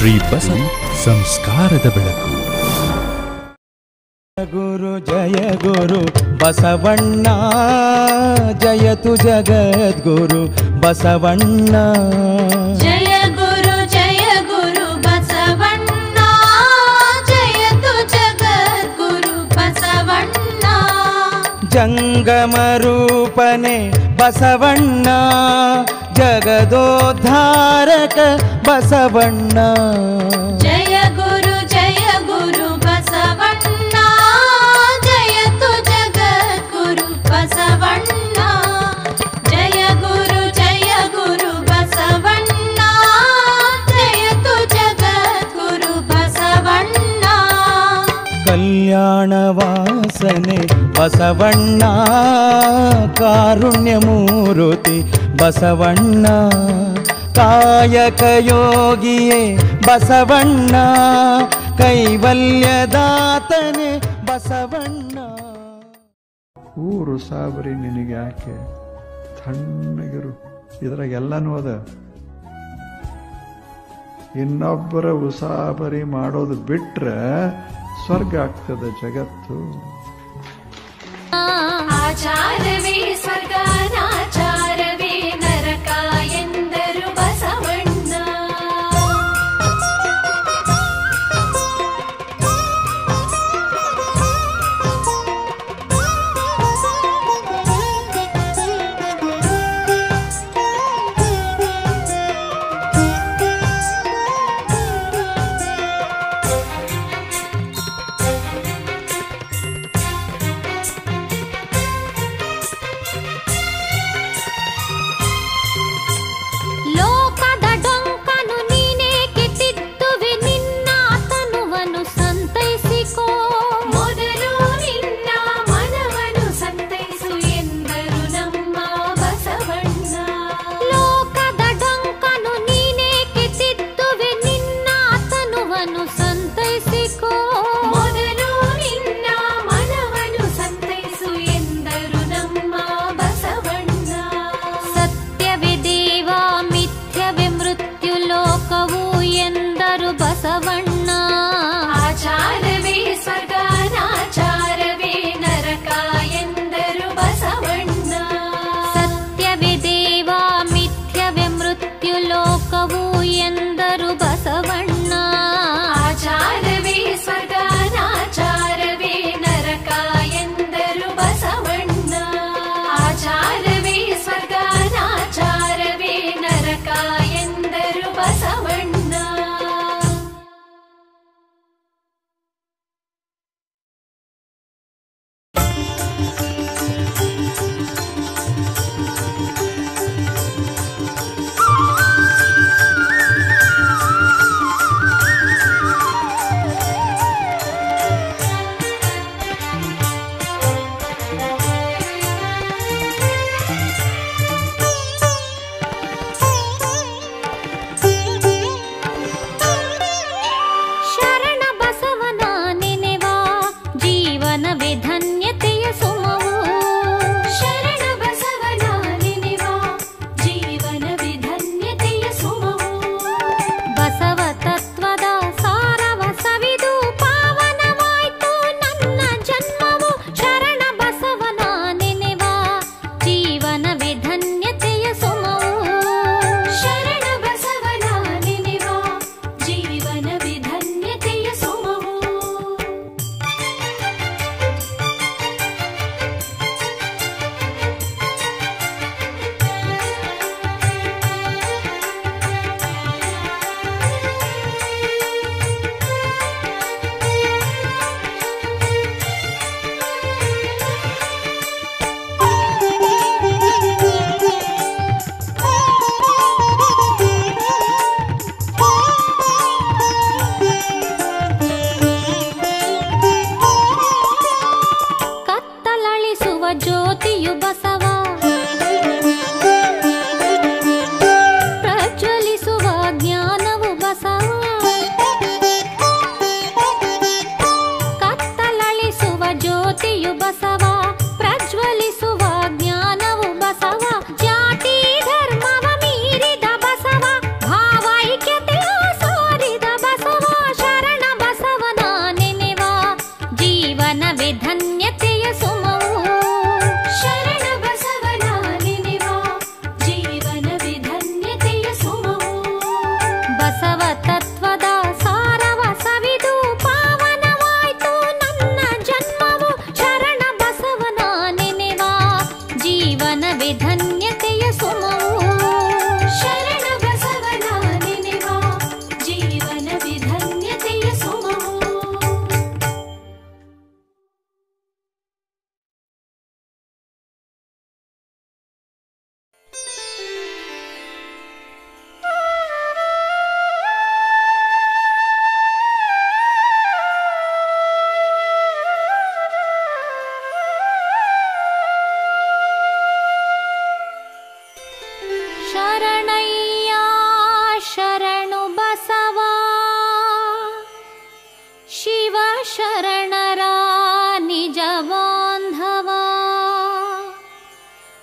ಶ್ರೀ ಬಸವ ಸಂಸ್ಕಾರದ ಬೆಳಕು ಗುರು ಜಯ ಗುರು ಬಸವಣ್ಣ ಜಯತು ಜಗದ್ಗುರು ಬಸವಣ್ಣ ಜಯ ಗುರು ಜಯ ಗುರು ಬಸವಣ್ಣ ಜಯತು ಜಗದ್ಗುರು ಬಸವಣ್ಣ ಜಂಗಮ ರೂಪನೆ ಬಸವಣ್ಣ ಜಗದೋದ್ಧಾರಕ ಬಸವಣ್ಣ ಜಯ ಗುರು ಜಯ ಗುರು ಬಸವಣ್ಣ ಜಯತು ಜಗದ್ಗುರು ಬಸವಣ್ಣ ಜಯ ಗುರು ಜಯ ಗುರು ಬಸವಣ್ಣ ಜಯತು ಜಗದ್ಗುರು ಬಸವಣ್ಣ ಕಲ್ಯಾಣ ವಾಸನೆ ಬಸವಣ್ಣ ಕಾರುಣ್ಯ ಮೂರುತಿ ಬಸವಣ್ಣ ಕಾಯಕ ಯೋಗಿಯೇ ಬಸವಣ್ಣ ಕೈವಲ್ಯದಾತನೆ ಬಸವಣ್ಣ ಊರು ಸಾಬರಿ ನಿನಗೆ ಯಾಕೆ ತಣ್ಣಗಿರು ಇದ್ರಾಗ ಎಲ್ಲನೂ ಅದ ಇನ್ನೊಬ್ಬರ ಉಸಾಬರಿ ಮಾಡೋದು ಬಿಟ್ರೆ ಸ್ವರ್ಗ ಆಗ್ತದೆ ಜಗತ್ತು ಆಚಾರವೇ ಸ್ವರ್ಗಾನಾಚಾರವೇ ನರಕ ಎಂದರು ಬಸವಣ್ಣ ಲೋಕದ ಡೊಂಕನು ನೀನೇಕೆ ತಿದ್ದುವೆ ನಿನ್ನ ತನುವನ್ನು ಸಂತೈಸಿಕೋ ಮೊದಲು ನಿನ್ನ ಮನವನ್ನು ಸಂತೈಸು ಎಂದರು ನಮ್ಮ ಬಸವಣ್ಣ ಲೋಕದ ಡೊಂಕನು ನೀನೇಕೆ ತಿದ್ದುವೆ ನಿನ್ನ ತನುವನ್ನು ಸಂತೈಸಿಕೋ ಮೊದಲು ನಿನ್ನ ಮನವನ್ನು ಸಂತೈಸು ಎಂದರು ನಮ್ಮ ಬಸವಣ್ಣ ಸತ್ಯವೇ ದೇವ ಮಿಥ್ಯವೇ ಮೃತ್ಯು ಲೋಕವು ಎಂದರು ಬಸವಣ್ಣ ಆಚಾರವೇ ಸ್ವರ್ಗಾನಾಚಾರವೇ ನರಕ ಎಂದರು ಬಸವಣ್ಣ ಸತ್ಯವೇ ದೇವ ಮಿಥ್ಯವೇ ಮೃತ್ಯು ಲೋಕವು ಎಂದರು ಬಸವಣ್ಣ ಆಚಾರವೇ ಸ್ವರ್ಗಾನಾಚಾರವೇ ನರಕ ಎಂದರು ಬಸವಣ್ಣ ಆಚಾರವೇ ಸ್ವರ್ಗಾನಾಚಾರವೇ ನರಕ ಎಂದರು ಬಸವಣ್ಣ ಶರಣ ಬಸವನ ನೆನೆವ ಜೀವನವೇ ಧನ್ಯತೆಯ ಸುಮವು ಶರಣ ಬಸವನ ನೆನೆವ ಜೀವನವೇ ಧನ್ಯತೆಯ ಸುಮವು ಬಸವ ತತ್ವದ ಸಾರವ ಸವಿದು ಪಾವನವಾಯ್ತು ನನ್ನ ಜನ್ಮವು ಶರಣ ಬಸವನ ನೆನೆವ ಜೀವನವೇ ಧನ್ಯತೆಯ ಸುಮವು ಶರಣ ಬಸವನ ನೆನೆವ ಜೀವನವೇ ಧನ್ಯತೆಯ ಸುಮವು ಕತ್ತಲಳಿಸುವ ಜ್ಯೋತಿಯು ಬಸವ ಪ್ರಜ್ವಲಿಸುವ ಜ್ಞಾನವು ಬಸವ ಕತ್ತಲಳಿಸುವ ಜ್ಯೋತಿಯು ಬಸವ ಪ್ರಜ್ವಲಿಸುವ ಜ್ಞಾನವು ಬಸವ ಜಾತಿ ಧರ್ಮವ ಮೀರಿದ ಬಸವ ಭಾವೈಕ್ಯತೆಯ ಸಾರಿದ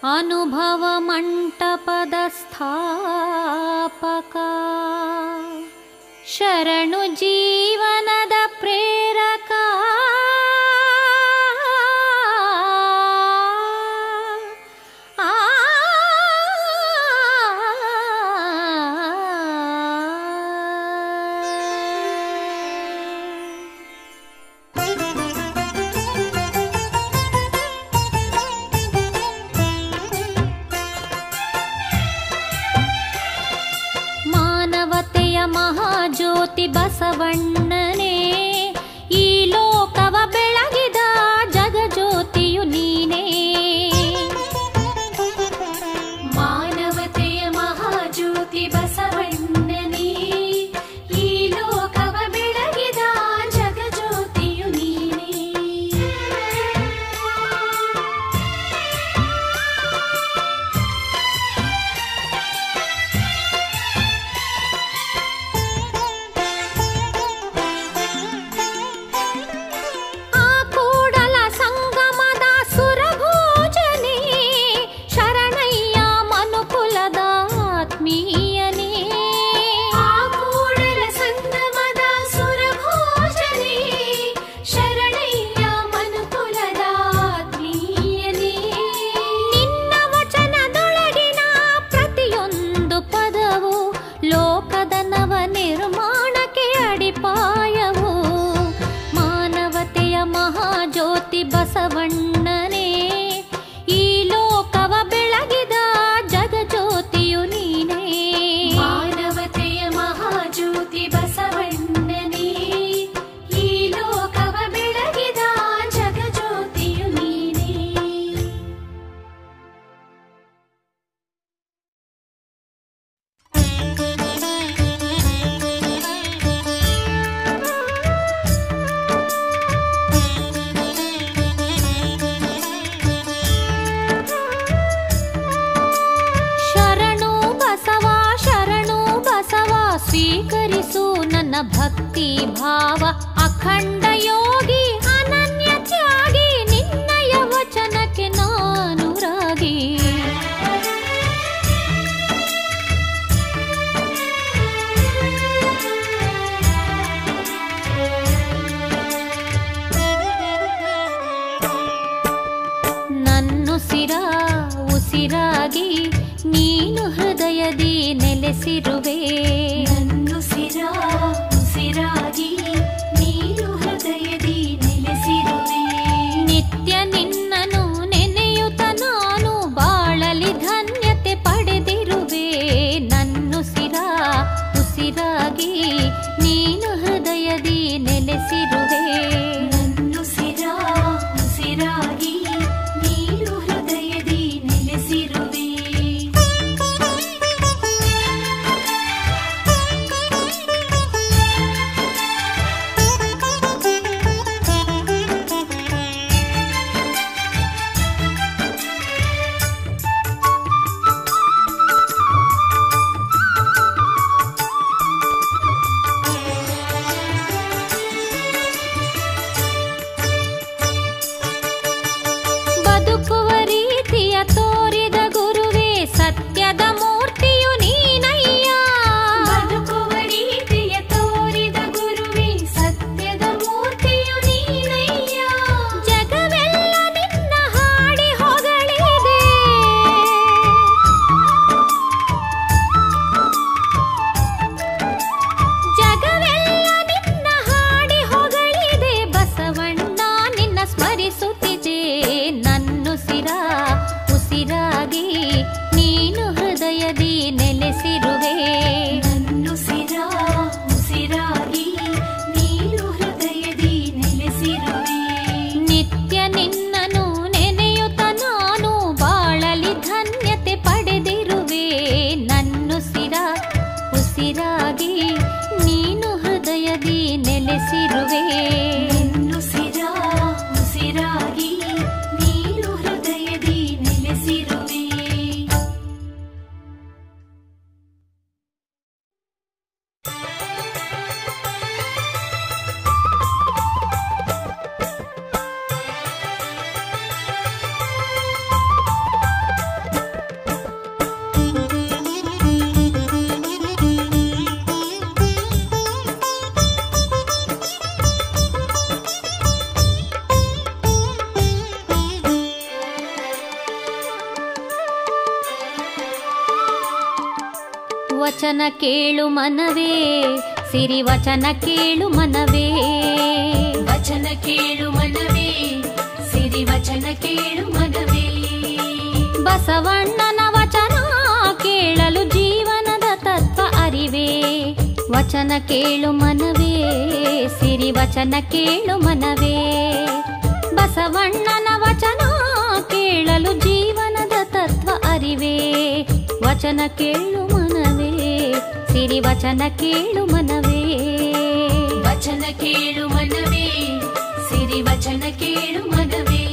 ಅನುಭವ ಮಂಟಪದ ಸ್ಥಾಪಕ ಶರಣು ಜೀವನದ ಪ್ರೇರಕ ಆ ಮಾನವತೆಯ ಮಹಾಜ್ಯೋತಿ ಬಸವಣ್ಣನೇ ಈ ಲೋಕವ ಬೆಳಗಿದ ಜಗಜ್ಯೋತಿಯು ನೀನೇ ಮಾನವತೆಯ ಮಹಾಜ್ಯೋತಿ ಬಸವಣ್ಣನೇ ಈ ಲೋಕವ ಬೆಳಗಿದ ಜಗಜ್ಯೋತಿಯು ನೀನೇ ಆ ಕೂಡಲ ಸಂಗಮದ ಸುರಭೋಜನೆ ಶರಣಯ್ಯ ಮನುಕುಲದ ಆತ್ಮೀಯನೇ ಆ ಕೂಡಲ ಸಂಗಮದ ಸುರಭೋಜನೆ ಶರಣಯ್ಯ ಮನುಕುಲದ ಆತ್ಮೀಯನೇ ನಿನ್ನ ವಚನದೊಳಗಿನ ಪ್ರತಿಯೊಂದು ಪದವು ಲೋಕದ ನವ ನಿರ್ಮಾಣಕ್ಕೆ ಅಡಿಪಾಯವು ಮಾನವತೆಯ ಮಹಾಜ್ಯೋತಿ ಬಸವಣ್ಣನೇ ಈ ಲೋಕವ ಬೆಳಗಿದ ಜಗಜ್ಯೋತಿಯು ನೀನೇ ಮಾನವತೆಯ ಮಹಾಜ್ಯೋತಿ ಬಸವಣ್ಣನೇ ಈ ಲೋಕವ ಬೆಳಗಿದ ಜಗಜ್ಯೋತಿಯು ನೀನೇ ಶರಣು ಬಸವ ಶರಣು ಬಸವ ಸ್ವೀಕರಿಸು ನನ್ನ ಭಕ್ತಿ ಭಾವ ಅಖಂಡ ಯೋಗಿ ಅನನ್ಯ ತ್ಯಾಗಿ ನಿನ್ನಯ ವಚನಕ್ಕೆ ನಾನು ರಾಗಿ ನನ್ನುಸಿರ ಉಸಿರಾಗಿ ನೀನು ಹೃದಯದಿ ನೆಲೆಸಿರುವೆ ನನ್ನುಸಿರ ಉಸಿರಾಗಿ ನೀನು ಹೃದಯದಿ ನೆಲೆಸಿರುವೆ ನಿತ್ಯ ನಿನ್ನನು ನೆನೆಯುತ್ತ ನಾನು ಬಾಳಲಿ ಧನ್ಯತೆ ಪಡೆದಿರುವೆ ನನ್ನುಸಿರ ಉಸಿರಾಗಿ ನೀನು ಹೃದಯದಿ ನೆಲೆಸಿರುವೆ ನನ್ನುಸಿರ ಉಸಿರಾಗಿ ನೀನು ಹೃದಯದಿ ನೆಲೆಸಿರುವೆ ಬದುಕುವ ರೀತಿಯ ತೋರಿದ ಗುರುವೇ ಸತ್ಯದ ಮೂರ್ತಿಯು ನೀನಯ್ಯ ಬದುಕುವ ರೀತಿಯ ತೋರಿದ ಗುರುವೇ ಸತ್ಯದ ಮೂರ್ತಿಯು ನೀನಯ್ಯ ಜಗವೆಲ್ಲ ನಿನ್ನ ಹಾಡಿ ಹೊಗಳಿದೆ ಜಗವೆಲ್ಲ ನಿನ್ನ ಹಾಡಿ ಹೊಗಳಿದೆ ಬಸವಣ್ಣ ನಿನ್ನ ಸ್ಮರಿಸುತ್ತಿದೆ ನನ್ನುಸಿರ ಉಸಿರಾಗಿ ನೀನು ಹೃದಯದಿ ನೆಲೆಸಿರುವೆ ನನ್ನುಸಿರ ಉಸಿರಾಗಿ ನೀನು ಹೃದಯದಿ ನೆಲೆಸಿರುವೆ ನಿತ್ಯ ನಿನ್ನನು ನೆನೆಯುತ್ತ ನಾನು ಬಾಳಲಿ ಧನ್ಯತೆ ಪಡೆದಿರುವೆ ನನ್ನುಸಿರ ಉಸಿರಾಗಿ ನೀನು ಹೃದಯದಿ ನೆಲೆಸಿರುವೆ ಉಸಿರ ಉಸಿರಾಗಿ ನೀನು ಹೃದಯದಿ ವಚನ ಕೇಳು ಮನವೇ ಸಿರಿ ವಚನ ಕೇಳು ಮನವೇ ವಚನ ಕೇಳು ಮನವೇ ಸಿರಿ ವಚನ ಕೇಳು ಮನವೇ ಬಸವಣ್ಣನ ವಚನ ಕೇಳಲು ಜೀವನದ ತತ್ವ ಅರಿವೇ ವಚನ ಕೇಳು ಮನವೇ ಸಿರಿ ವಚನ ಕೇಳು ಮನವೇ ಬಸವಣ್ಣನ ವಚನ ಕೇಳಲು ಜೀವನದ ತತ್ವ ಅರಿವೇ ವಚನ ಕೇಳು ಮನವೇ ಸಿರಿ ವಚನ ಕೇಳು ಮನವೇ ವಚನ ಕೇಳು ಮನವೇ ಸಿರಿ ವಚನ ಕೇಳು ಮನವೇ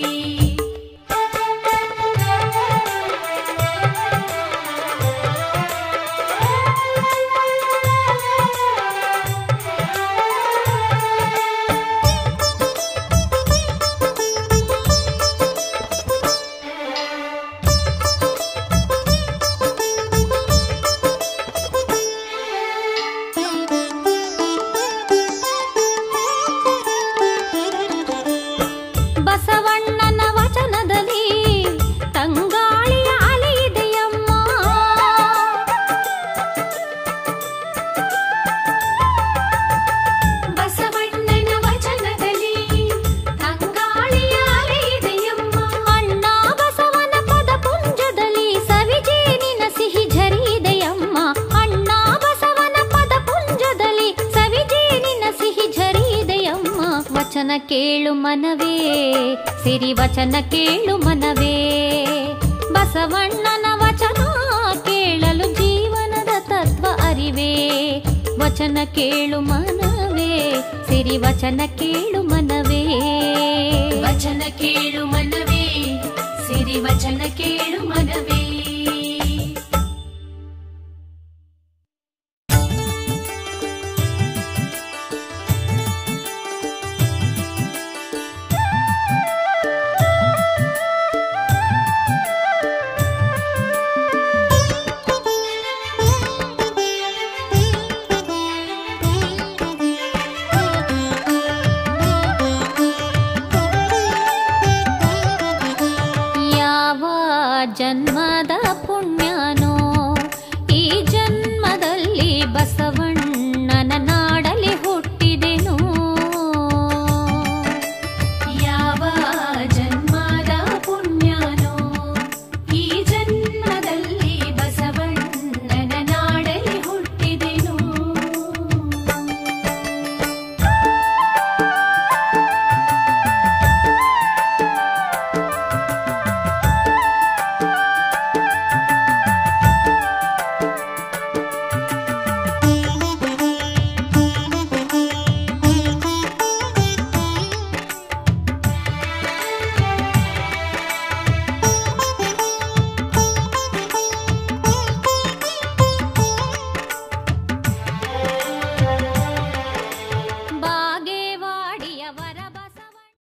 ಬಸವಣ್ಣನ ವಚನದಲ್ಲಿ ತಂಗಾಳಿಯ ಅಲೆ ಇದೆಯಮ್ಮ ಬಸವಣ್ಣನ ವಚನದಲ್ಲಿ ತಂಗಾಳಿಯ ಅಲೆ ಇದೆಯಮ್ಮ ಅಣ್ಣ ಬಸವನ ಪದ ಪುಂಜದಲ್ಲಿ ಸವಿಜೇನಿನ ಸಿಹಿ ಝರಿದೆಯಮ್ಮ ಅಣ್ಣ ಬಸವನ ಪದ ಪುಂಜದಲ್ಲಿ ಸವಿಜೇನಿನ ಸಿಹಿ ಝರಿದೆಯಮ್ಮ ವಚನ ಕೇಳು ಮನವೇ ಸಿರಿ ವಚನ ಕೇಳು ಮನವೇ ಬಸವಣ್ಣನ ವಚನ ಕೇಳಲು ಜೀವನದ ತತ್ವ ಅರಿವೇ ವಚನ ಕೇಳು ಮನವೇ ಸಿರಿ ವಚನ ಕೇಳು ಮನವೇ ವಚನ ಕೇಳು ಮನವೇ ಸಿರಿ ವಚನ ಕೇಳು ಮನವೇ ಯಾವ ಜನ್ಮದ